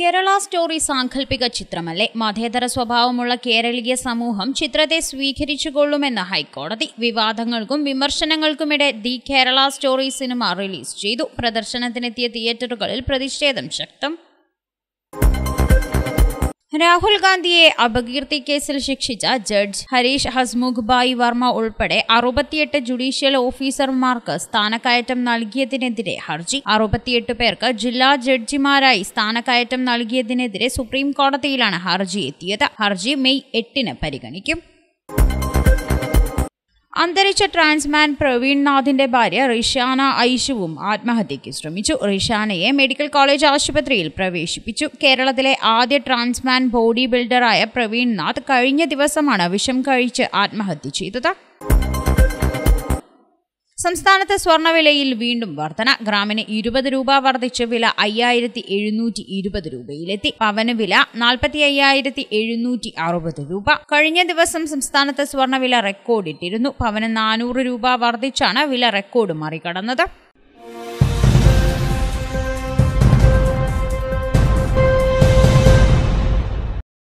Kerala story സാങ്കല്പിക ചിത്രമല്ലേ മതേതര സ്വഭാവമുള്ള കേരളീയ സമൂഹം ചിത്രത്തെ സ്വീകരിച്ചുകൊള്ളുമെന്ന് ഹൈക്കോടതി വിവാദങ്ങൾക്കും വിമർശനങ്ങൾക്കുമിടെ ദി കേരള സ്റ്റോറി സിനിമ റിലീസ് ചെയ്തു പ്രദർശനത്തിനെത്തിയ തിയേറ്ററുകളിൽ പ്രതിഷേധം ശക്തം രാഹുൽ ഗാന്ധിയെ അപകീർത്തി കേസിൽ ശിക്ഷിച്ച ജഡ്ജ് ഹരീഷ് ഹസ്മുഖ് ബായി വർമ്മ ഉൾപ്പെടെ അറുപത്തിയെട്ട് ജുഡീഷ്യൽ ഓഫീസർമാർക്ക് സ്ഥാനക്കയറ്റം നൽകിയതിനെതിരെ ഹർജി അറുപത്തിയെട്ട് പേർക്ക് ജില്ലാ ജഡ്ജിമാരായി സ്ഥാനക്കയറ്റം നൽകിയതിനെതിരെ സുപ്രീം കോടതിയിലാണ് ഹർജി എത്തിയത് ഹർജി മെയ് എട്ടിന് പരിഗണിക്കും അന്തരിച്ച ട്രാൻസ്മാൻ പ്രവീൺ നാഥിന്റെ ഭാര്യ റിഷാന ഐഷുവും ആത്മഹത്യയ്ക്ക് ശ്രമിച്ചു റിഷാനയെ മെഡിക്കൽ കോളേജ് ആശുപത്രിയിൽ പ്രവേശിപ്പിച്ചു കേരളത്തിലെ ആദ്യ ട്രാൻസ്മാൻ ബോഡി ബിൽഡറായ പ്രവീൺ നാഥ് കഴിഞ്ഞ ദിവസമാണ് വിഷം കഴിച്ച് ആത്മഹത്യ ചെയ്തത് സംസ്ഥാനത്ത് സ്വർണ്ണവിലയിൽ വീണ്ടും വർധന ഗ്രാമിന് ഇരുപത് രൂപ വർദ്ധിച്ച് വില അയ്യായിരത്തി എഴുന്നൂറ്റി ഇരുപത് രൂപയിലെത്തി പവന് വില നാൽപ്പത്തി അയ്യായിരത്തി എഴുന്നൂറ്റി അറുപത് രൂപ കഴിഞ്ഞ ദിവസം സംസ്ഥാനത്ത് സ്വർണ്ണവില റെക്കോർഡിട്ടിരുന്നു പവന് നാനൂറ് രൂപ വർദ്ധിച്ചാണ് വില റെക്കോർഡ് മറികടന്നത്